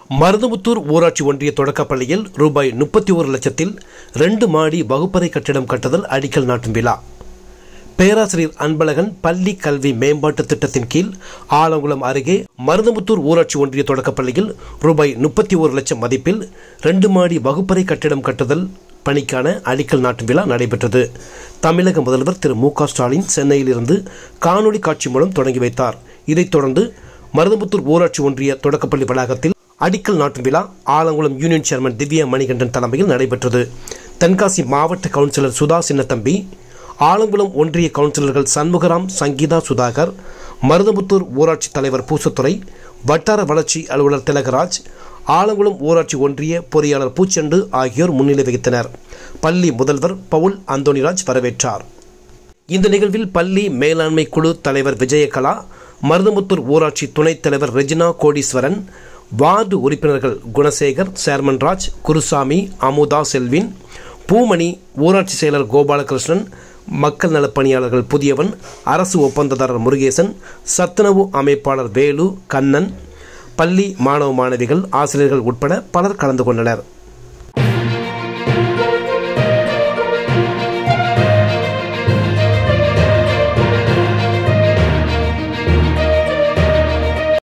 மருதமுத்தூர் ஊராட்சி ஒன்றிய தொடக்கப்பள்ளியில் ரூபாய் முப்பத்தி ஒரு லட்சத்தில் ரெண்டு மாடி வகுப்பறை கட்டிடம் கட்டுதல் அடிக்கல் நாட்டும் விழா பேராசிரியர் அன்பழகன் பள்ளி கல்வி மேம்பாட்டு திட்டத்தின் கீழ் ஆலங்குளம் அருகே மருதமுத்தூர் ஊராட்சி ஒன்றிய தொடக்கப்பள்ளியில் ரூபாய் முப்பத்தி ஒரு லட்சம் மதிப்பில் ரெண்டு மாடி வகுப்பறை கட்டிடம் கட்டுதல் பணிக்கான அடிக்கல் நாட்டும் விழா நடைபெற்றது தமிழக முதல்வர் திரு மு க ஸ்டாலின் சென்னையிலிருந்து காணொலி காட்சி மூலம் தொடங்கி வைத்தார் இதைத் தொடர்ந்து மருதமுத்தூர் ஊராட்சி ஒன்றிய தொடக்கப்பள்ளி வளாகத்தில் அடிக்கல் நாட்டும் விழா ஆலங்குளம் யூனியன் சேர்மன் திவ்யா மணிகண்டன் தலைமையில் நடைபெற்றது தென்காசி மாவட்ட கவுன்சிலர் சுதா சின்னத்தம்பி ஆலங்குளம் ஒன்றிய கவுன்சிலர்கள் சண்முகராம் சங்கீதா சுதாகர் மருதமுத்தூர் ஊராட்சி தலைவர் பூசத்துறை வட்டார வளர்ச்சி அலுவலர் திலகராஜ் ஆலங்குளம் ஊராட்சி ஒன்றிய பொறியாளர் பூச்செண்டு ஆகியோர் முன்னிலை வகித்தனர் பள்ளி முதல்வர் பவுல் அந்தோனிராஜ் வரவேற்றார் இந்த நிகழ்வில் பள்ளி மேலாண்மை குழு தலைவர் விஜயகலா மருதமுத்தூர் ஊராட்சி துணைத் தலைவர் ரெஜினா கோடீஸ்வரன் வார்டு உறுப்பினர்கள் குணசேகர் சேர்மன்ராஜ் குருசாமி அமுதா செல்வின் பூமணி ஊராட்சி செயலர் கோபாலகிருஷ்ணன் மக்கள் நலப் பணியாளர்கள் புதியவன் அரசு ஒப்பந்ததாரர் முருகேசன் சத்துணவு அமைப்பாளர் வேலு கண்ணன் பள்ளி மாணவ மாணவிகள் ஆசிரியர்கள் உட்பட பலர் கலந்து கொண்டனர்